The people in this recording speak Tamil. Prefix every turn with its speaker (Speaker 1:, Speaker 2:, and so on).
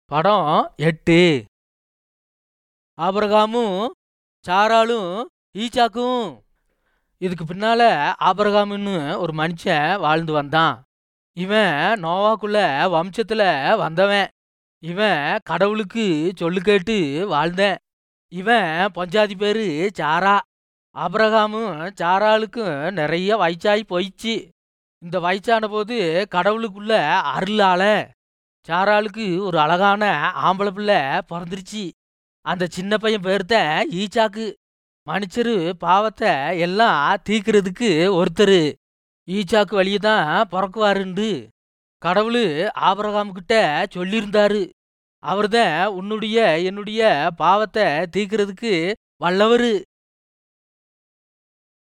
Speaker 1: படம் எட்டு ஆபிரகாமும் சாராளும் ஈசாக்கும் இதுக்கு பின்னால ஆபிரகாம்னு ஒரு மனுஷன் வாழ்ந்து வந்தான் இவன் நோவாக்குள்ள வம்சத்துல வந்தவன் இவன் கடவுளுக்கு சொல்லு கேட்டு வாழ்ந்தேன் இவன் பஞ்சாதி பேரு சாரா ஆபிரகாமும் சாராளுக்கும் நிறைய வயசாகி போயிடுச்சு இந்த வயசான போது கடவுளுக்குள்ள அருளால சாராளுக்கு ஒரு அழகான ஆம்பளை பிள்ளை பிறந்துருச்சு அந்த சின்ன பையன் பேர்த்த ஈச்சாக்கு மனுஷரு பாவத்தை எல்லாம் தீக்கிறதுக்கு ஒருத்தர் ஈச்சாக்கு வழியே தான் பிறக்குவாருண்டு கடவுள் ஆபரகாம் கிட்ட சொல்லியிருந்தாரு அவர்தான் உன்னுடைய என்னுடைய பாவத்தை தீக்கிறதுக்கு வல்லவரு